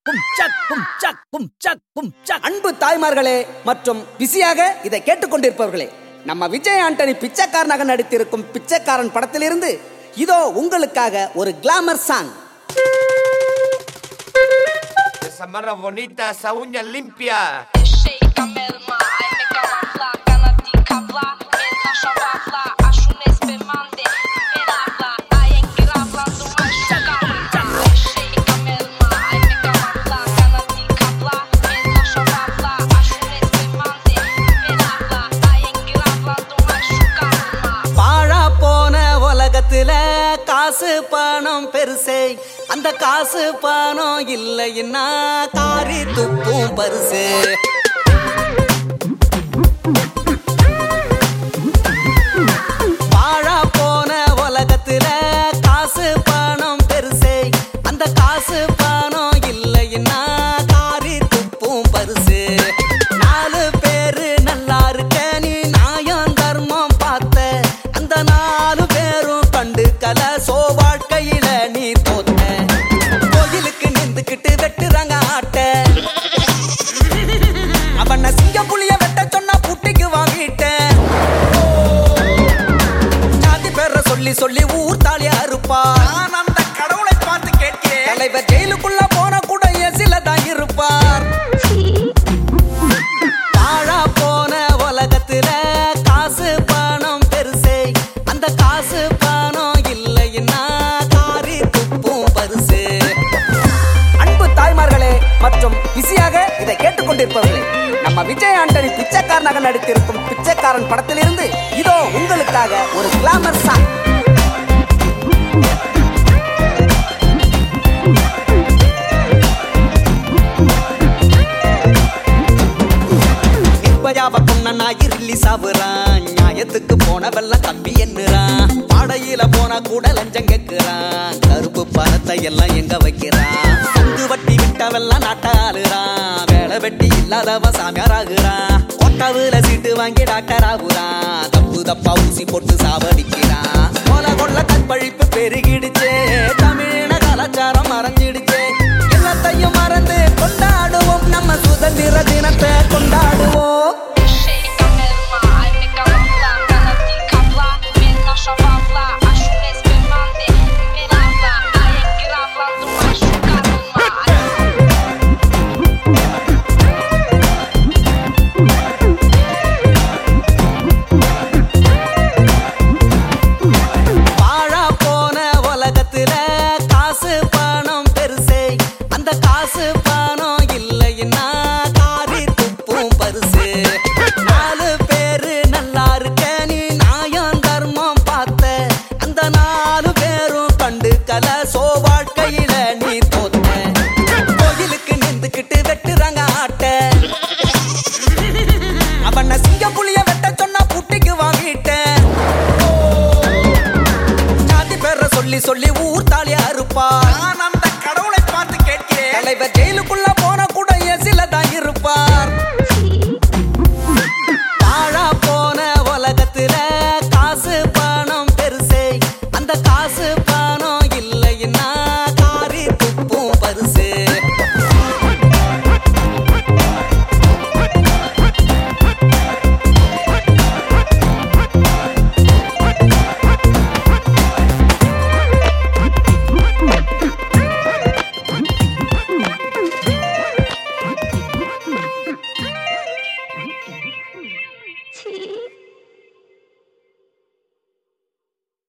கும் சக் கும் சக் கும் சக் கும் சக் அன்பு தாய்மார்களே மற்றும் பிஸியாக இதை கேட்டுக்கொண்டிருப்பவர்களே நம்ம விஜய் ஆண்டனி பிச்சைக்காரனாக நடித்திருக்கும் பிச்சைக்காரன் படத்திலிருந்து இதோ உங்களுக்காக ஒரு glamour song Esa marra bonita, esa uña limpia. Shejka me dma, aj me ka vafla Kana ti ka vla, me nasza wafla A szumes by mande, me rafla A jen grafla, tu masz szuka Shejka me dma, aj me ka vafla Kana ti ka vla, me nasza wafla A szumes by mande, me rafla A jen grafla, tu masz szuka பாழா போன உலகத்துல காசு பணம் பெருசே அந்த காசு பணம் இல்லைன்னா காரி துப்பும் பரிசு பாழா போன உலகத்துல காசு பணம் பெருசே அந்த காசு பணம் இல்லைன்னா காரி துப்பும் பரிசு நாலு பேரு நல்லா இருக்க நீ நியாயம் தர்மம் பார்த்த அந்த நாலு பேரும் கண்டு கல சோ வாழ்க்கையில நீ தோத்த கோயிலுக்கு நின்றுக்கிட்டு வெட்டுறாங்க ஆட்ட அவன சிங்க புளிய வெட்ட சொன்னா புட்டிக்கு வாங்கிட்டேன் ஜாதி பேர சொல்லி சொல்லி ஊர் தாலியா இருப்பா நான் அந்த கடவுளை பார்த்து கேட்கிறேன் தலைவர் ஜெயிலுக்குள்ள போன கூட எசில தான் இருப்பார் பாழா போன உலகத்துல காசு பணம் பெருசே அந்த காசு பணம் இல்லைன்னா காரி துப்பும் பரிசு அன்பு தாய்மார்களே மற்றும் பிஸியாக இதை கேட்டுக்கொண்டிருப்பவர்களே நம்ம விஜய் ஆண்டனி பிச்சைக்காரனாக நடித்திருக்கும் பிச்சைக்காரன் படத்திலிருந்து இதோ உங்களுக்காக ஒரு கிளாமர் சாங் நிர்பயாவ பொண்ண நாய் ரிலீஸ் ஆகுறான் நியாயத்துக்கு போனவெல்லாம் தம்பி என்னறான் பாடையில போனா கூட லஞ்சம் கேக்குறான் கருப்பு பணத்தை எல்லாம் எங்க வைக்கிறான் சங்கு வட்டி விட்டவெல்லாம் நாட்டாளுறான் வேலை வெட்டி இல்லாதவன் சாமியார் ஆகுறான் கொட்டவுல சீட்டு வாங்கி டாக்டர் ஆகுறான் தப்பு தப்பா ஊசி போட்டு சாவடிக்கிறான் கொல கொள்ள கற்பழிப்பு பெருகிடுச்சே தமிழின கலாச்சாரம் மறைஞ்சிடுச்சே எல்லாத்தையும் மறந்து கொண்டாடுவோம் நம்ம சுதந்திர தினத்தை கொண்டாடுவோம் Shejka me dma, aj me ka vafla Kana ti ka vla, me nasza wafla A szumes by mande, me rafla A jen grafla, tu masz szuka பாழா போன உலகத்துல காசு பணம் பெருசே அந்த காசு பணம் இல்லைன்னா காரி துப்பும் பரிசு நாலு பேரு நல்லா இருக்க நீ நியாயம் தர்மம் பார்த்த அந்த நாலு பேரும் கண்டு கல சோ வாழ்க்கையில நீ தோத்த கோயிலுக்கு நின்றுக்கிட்டு வெட்டுறாங்க ஆட்ட அவன சிங்க புளிய வெட்ட சொன்னா புட்டிக்கு வாங்கிட்டேன் ஜாதி பேர சொல்லி சொல்லி ஊர் தாலியா இருப்பா நான் அந்த கடவுளை பார்த்து கேட்கிறேன் தலைவர் ஜெயிலுக்குள்ள